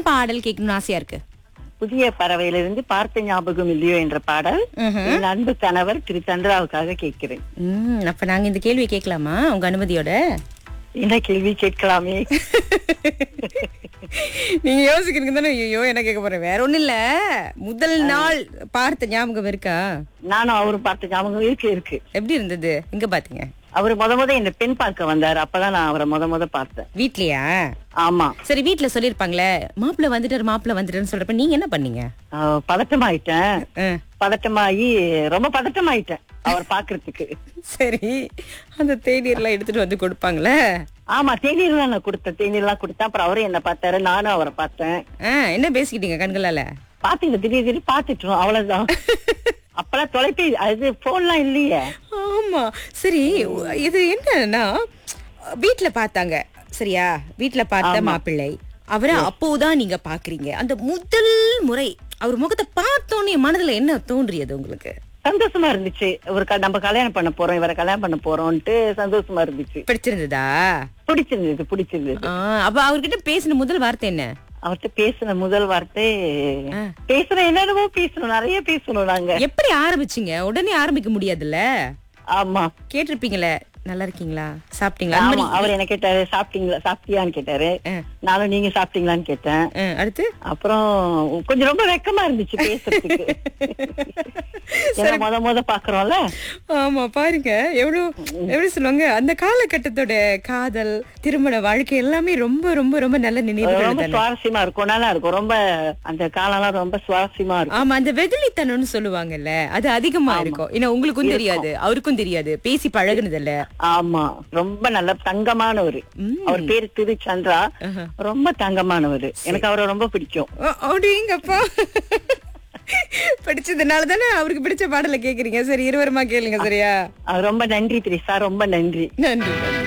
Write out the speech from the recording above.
பாடல் கேட்கணும்னு ஆசையா இருக்கு புதிய பறவையிலிருந்து பார்த்த ஞாபகம் இல்லையோ என்ற பாடல் ம்ஹும். என் அன்பு கணவர் திரு சந்திராவுக்காக கேட்கிறேன் ம் அப்ப நாங்க இந்த கேள்வியை கேட்கலாமா உங்க அனுமதியோட என்ன கேள்வி கேட்கலாமே நீங்க யோசிக்கிறீங்க தானே ஐயோ என்ன கேட்க போறேன் வேற ஒண்ணும் இல்ல முதல் நாள் பார்த்த ஞாபகம் இருக்கா நானும் அவரும் பார்த்த ஞாபகம் இருக்கு இருக்கு எப்படி இருந்தது எங்க பாத்தீங்க அவர் முத முத இந்த பெண் பார்க்க வந்தாரு அப்பதான் நான் அவரை முத முத பார்த்தேன் வீட்லயா ஆமா சரி வீட்ல சொல்லிருப்பாங்களே மாப்பிள்ள வந்துட்டாரு மாப்பிள்ள வந்துட்டாருன்னு சொல்றப்ப நீங்க என்ன பண்ணீங்க ஆஹ் பதட்டமாயிட்டேன் ஆ, பதட்டமாயி ரொம்ப பதட்டமாயிட்டேன் அவர் பாக்குறதுக்கு சரி அந்த தேநீர்லாம் எடுத்துட்டு வந்து கொடுப்பாங்களே ஆமா தேநீர் தான் நான் கொடுத்தேன் தேநீர் எல்லாம் கொடுத்தேன் அப்புறம் அவரும் என்ன பார்த்தாரு நானும் அவரை பார்த்தேன் ஆ, என்ன பேசிக்கிட்டீங்க கண்களால பாத்தீங்க திடீர் திடீர் பாத்துட்டோம் அவ்வளவுதான் அப்பெல்லாம் தொலைபேசி அது போன்லாம் இல்லையே ஆமா சரி இது என்னன்னா வீட்ல பார்த்தாங்க சரியா வீட்ல பார்த்த மாப்பிள்ளை அவரை அப்போதான் நீங்க பாக்குறீங்க அந்த முதல் முறை அவர் முகத்தை பார்த்தோன்னே மனதுல என்ன தோன்றியது உங்களுக்கு சந்தோஷமா இருந்துச்சு ஒரு க- நம்ம கல்யாணம் பண்ண போறோம் இவரை கல்யாணம் பண்ண போறோம்ட்டு சந்தோஷமா இருந்துச்சு பிடிச்சிருந்ததா பிடிச்சிருந்தது பிடிச்சிருந்தது ஆ, அப்ப அவர்கிட்ட பேசின முதல் வார்த்தை என்ன அவர்கிட்ட பேசின முதல் வார்த்தை ஆ. பேசுறோம் என்னென்னமோ பேசணும் நிறைய பேசணும் நாங்க எப்படி ஆரம்பிச்சீங்க உடனே ஆரம்பிக்க முடியாதுல்ல ஆமா கேட்டிருப்பீங்களே நல்லா இருக்கீங்களா சாப்பிட்டீங்களா அந்த ஆமா மாதிரி- அவர் என்ன கேட்டாரு சாப்பிட்டீங்களா சாப்பிட்டியான்னு கேட்டாரு ஆ. நானும் நீங்க சாப்பிட்டீங்களான்னு கேட்டேன் ஆ, அடுத்து அப்புறம் கொஞ்சம் ரொம்ப வெக்கமா இருந்துச்சு பேசுறதுக்கு ஏன்னா முத முத பாக்குறோம்ல ஆமா பாருங்க எவ்வளவு எப்படி சொல்லுவாங்க அந்த காலகட்டத்தோட காதல் திருமண வாழ்க்கை எல்லாமே ரொம்ப ரொம்ப ரொம்ப நல்ல நினைவுகள் ரொம்ப தானே சுவாரஸ்யமா இருக்கும் நல்லா இருக்கும் ரொம்ப அந்த காலம்லாம் ரொம்ப சுவாரஸ்யமா இருக்கும் ஆமா அந்த வெகுளித்தனம்னு சொல்லுவாங்கல்ல அது அதிகமா இருக்கும் ஏன்னா உங்களுக்கும் தெரியாது அவருக்கும் தெரியாது பேசி பழகுனதில்ல ஆமா ரொம்ப நல்ல தங்கமானவர் ம். அவர் பேரு திரு சந்திரா ஆஹா. ரொம்ப தங்கமானவர் எனக்கு அவரை ரொம்ப பிடிக்கும் அ- அப்படிங்கப்பா படிச்சதுனால தானே அவருக்கு பிடிச்ச பாடலை கேக்குறீங்க சரி இருவருமா கேளுங்க சரியா அவர் ரொம்ப நன்றி திரிசா ரொம்ப நன்றி நன்றி நன்றி